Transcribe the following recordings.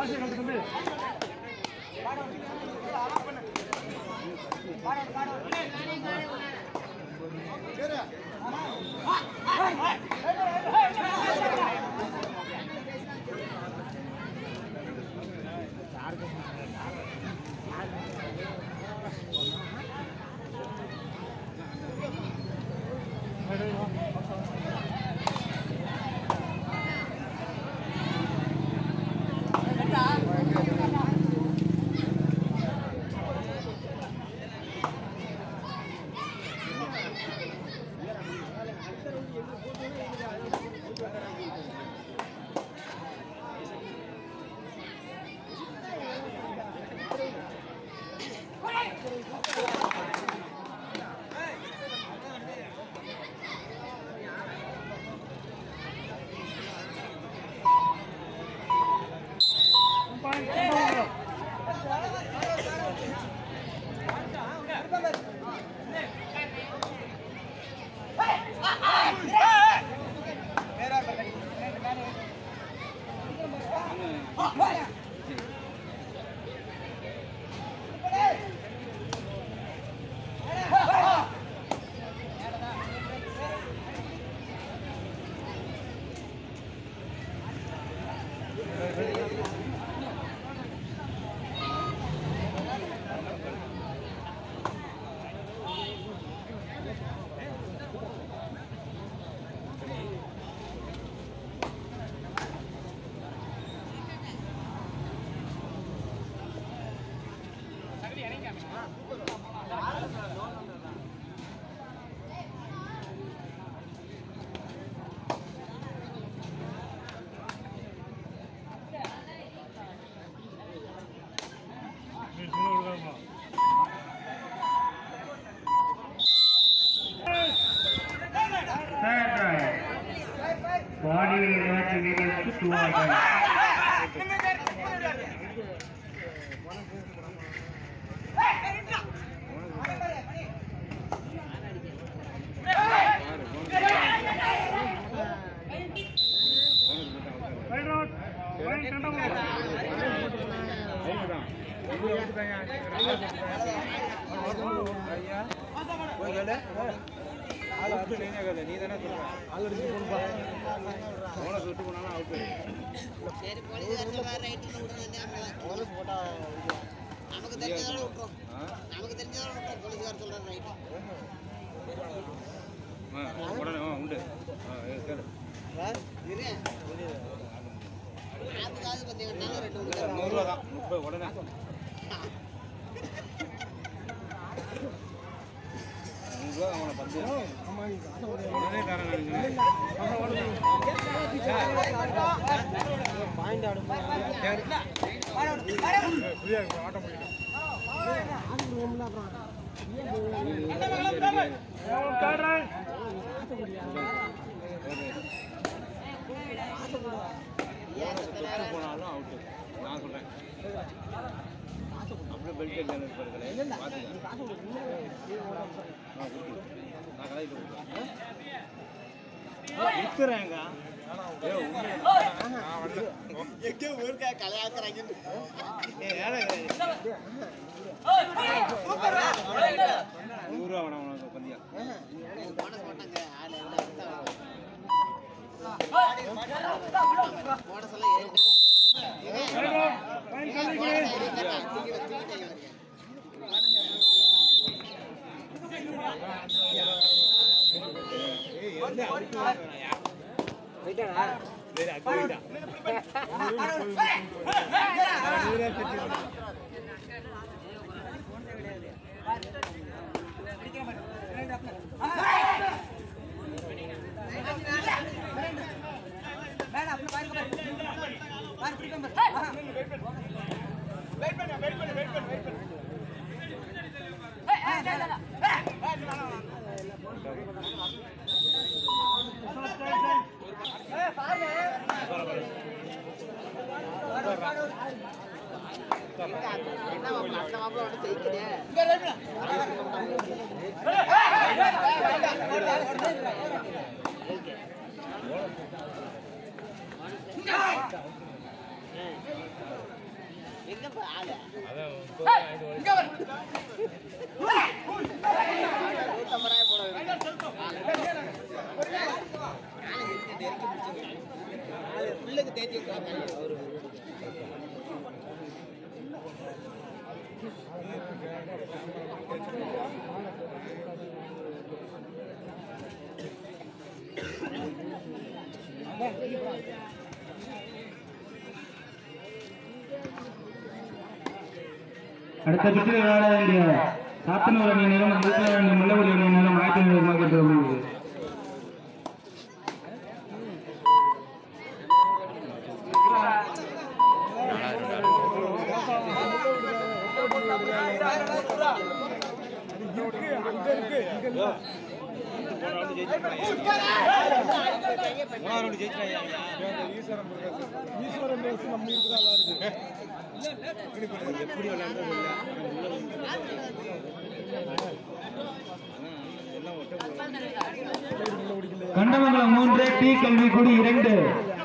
Body match against two others. சரி போலீஸ்காரங்க வேற ரைட்டு விடுறது நமக்கு தெரிஞ்சதோட விட்டுரும் நமக்கு தெரிஞ்சதோட விட்டுரும் போலீஸ்கார சொல்றாரு ரைட்டு உடனே ஆ, உண்டு ஆ, ஏ, கேளு இரு அதுக்காவது பார்த்தீங்கன்னா ரெண்டு மணி நூறுரூவா தான் முப்பது உடனே நூறுரூவா அவனை பத்து உடனே தரேன் நினைக்கிறேன் சுற்று போனாலும் அவுட்டு நான் சொல்கிறேன் அப்படியே பெல்ட் எடுத்து இருப்பார்களே பார்த்துக்க ஆ கொடுத்து நான் கடைக்கு கொடுக்குறேன் இருக்கிறேங்க ஏ உண்மை எங்கே ஊருக்கா கலையாக்குறாங்க நூறுரூவா வேணாம் உனக்கு பந்தியா போனஸ் போட்டாங்க ஆள் போனஸ் எல்லாம் ஏறி என்ன மாப்பிள்ள அந்த மாப்பிள்ள வந்து செய்யுது எங்கப்பா ஆளு நூத்தம்பது ரூபாய் போட உள்ளுக்கு தேத்தி விட்டுறாங்க அவரு அடுத்த சுற்று விளையாட வேண்டிய சாத்தனூர் அணியினரும் முழுக்க வேண்டிய முள்ளவரி அணியினரும் ஆயிரத்தி ஐநூறு கேட்டு மூணாவது ரவுண்டு ஜெயிச்சிட்டாங்க எப்படி விளையாடுறது இல்லை எல்லாம் ஒட்ட கண்டமங்கலம் மூன்று டி கல்விக்குடி இரண்டு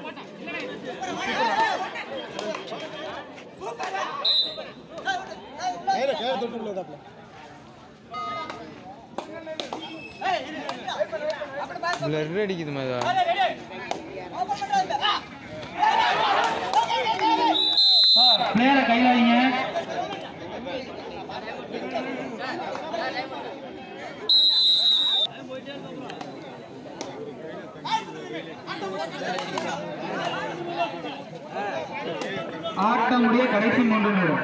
பிளர் அடிக்குது மதா பிளேயரை கையில் வைங்க ஆட்டம் முடிய கடைசி மூன்று நிமிடம்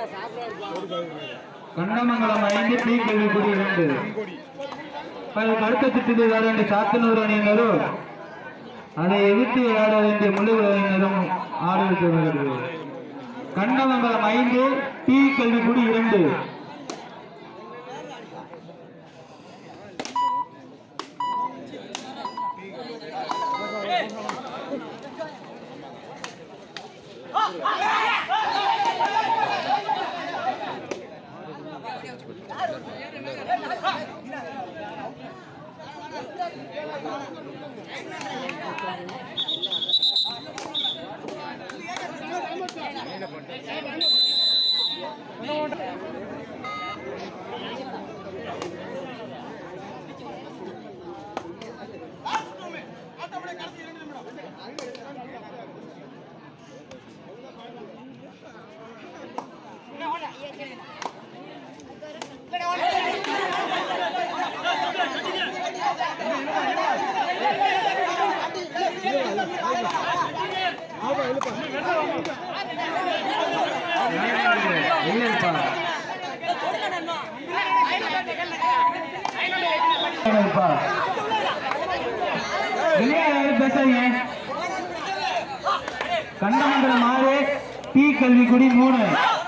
கண்டமங்கலம் ஐந்து டி கல்விக்குடி இரண்டு அதுக்கு அடுத்த சுற்றுக்கு விளையாட வேண்டிய சாத்தனூர் அணியினரும் அதை எதிர்த்து விளையாட வேண்டிய முள்ளுவர் அணியினரும் ஆடு வருகிறது கண்டமங்கலம் ஐந்து டி கல்விக்குடி இரண்டு இல்லைப்பா இல்லைப்பா விளையாட பேசாதீங்க கண்டமங்கலம் ஆறு டி கல்விக்குடி மூணு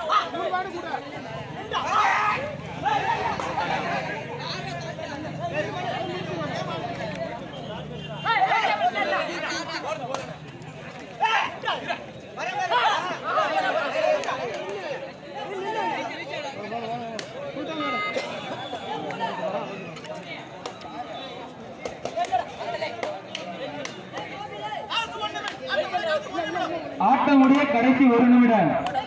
ஆட்டம் முடிய கடைசி ஒரு நிமிடம்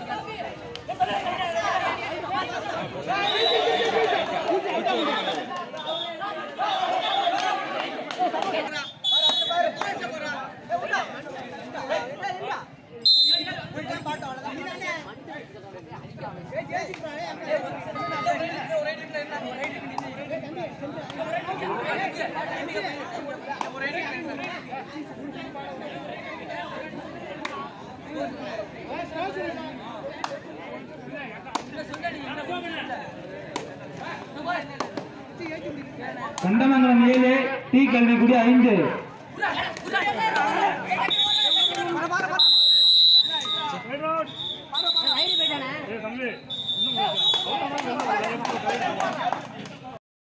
கண்டமங்கலம் ஏழு டி கல்விக்குடி ஐந்து